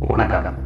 வணக்கம்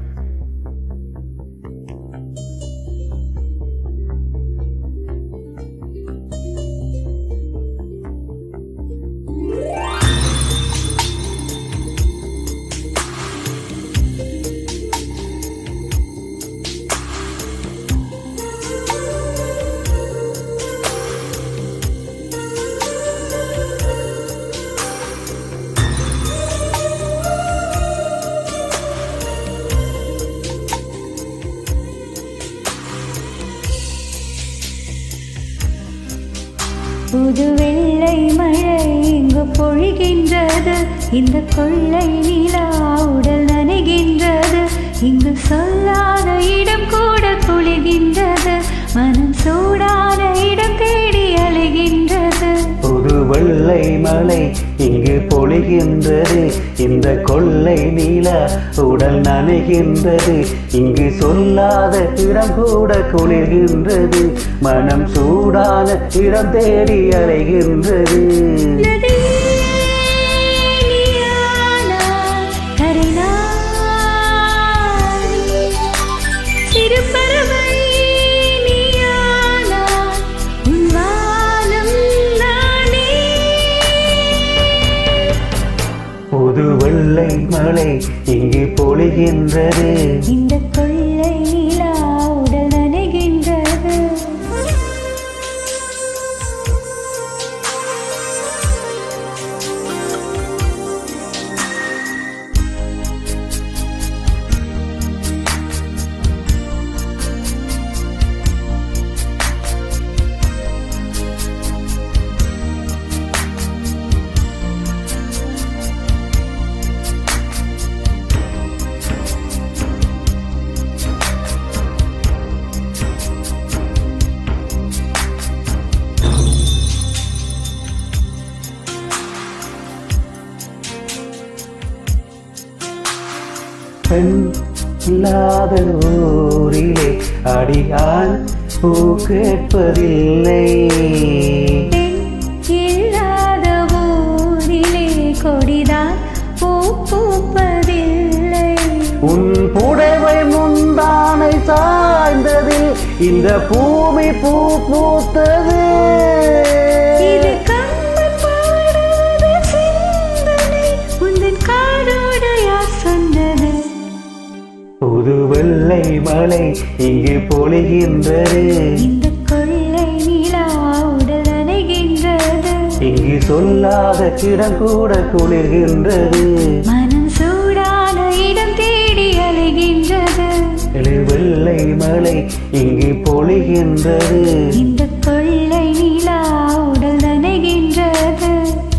புது வெள்ளை மழை இங்கு பொழிகின்றது இந்த கொள்ளை நிலா உடல் நனைகின்றது இங்கு சொல்லாத இடம் கூட குளிர்கின்றது மனம் சூடான இடம் தேடி அலைகின்றது புது வெள்ளை மலை இங்கு பொழிகின்றது இந்த கொள்ளை நீல உடல் நனைகின்றது இங்கு சொல்லாத இடம் கூட குளிர்கின்றது மனம் சூடான இடம் தேடி அலைகின்றது நதியே நீயானா, கரைநாள். சிறு பறவை நீயானா, உன் வானம் நானே. புது வெள்ளை மலை இங்கு பொழிகின்றது இந்த கொள்ளை நிலா உடல் நனைகின்றது பெண் இல்லாத ஊரிலே அடியான் பூ கேட்பதில்லை பெண் இல்லாத ஊரிலே கொடிதான் பூ பூப்பதில்லை உன் புடவை முந்தானை சாய்ந்ததில் இந்த பூமி பூ பூத்தது இது கம்பன் பாடாத சிந்தனை உந்தன் காதோடு யார் சொன்னது புது வெள்ளை மலை இங்கு பொழிகின்றது இந்த கொள்ளை நிலா உடல் நனைகின்றது இங்கு சொல்லாத இடம் கூட குளிர்கின்றது மனம் சூடான இடம் தேடி அலைகின்றது எழு வெள்ளை மலை இங்கு பொழிகின்றது இந்த கொள்ளை நிலா உடல் நனைகின்றது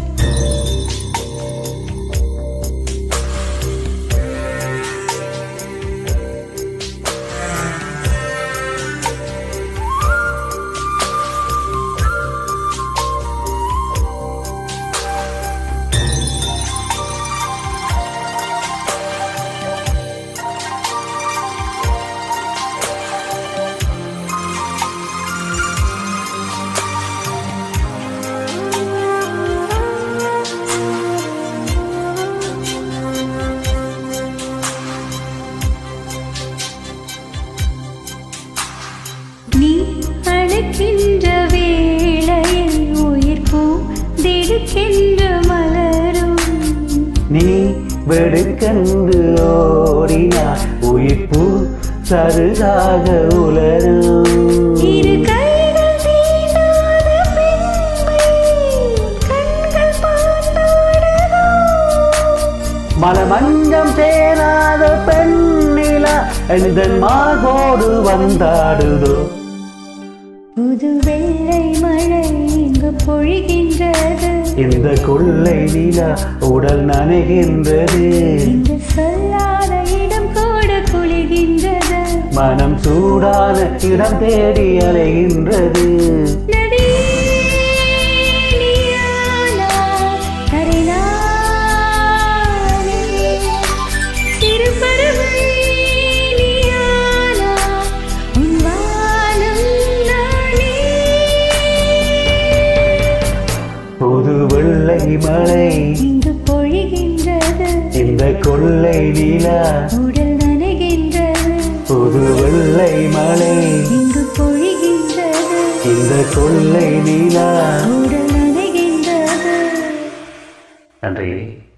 நீ அழைக்கின்ற வேளையில் உயிர் பூ திடுக்கென்று மலரும் நீ வெடுக்கண்டு ஓடினார் உயிர்ப்பு சருகாக உலரும் இரு கைகள் தீண்டாத பெண்மை கண்கள் பார்த்தாடுதோ மலமஞ்சம் தேனாத பெண்ணிலா எந்த மார்போடு வந்தாடுதோ புது வெள்ளை மழை இங்கு பொழிகின்றது இந்த கொள்ளை நிலா உடல் நனைகின்றது இந்த சொல்லாத இடம் கூட குளிர்கின்றது மனம் சூடான இடம் தேடி அலைகின்றது நதியே நீயானா, கரைநாளே. சிறு பறவை நீயானா, உன் வானம் நானே. புது வெள்ளை மலை இங்கு பொழிகின்றது இந்த கொள்ளை நிலா உடல் நனைகின்றது புது வெள்ளை மலை இங்கு பொழிகின்றது இந்த கொள்ளை நிலா உடல் நனைகின்றது நன்றி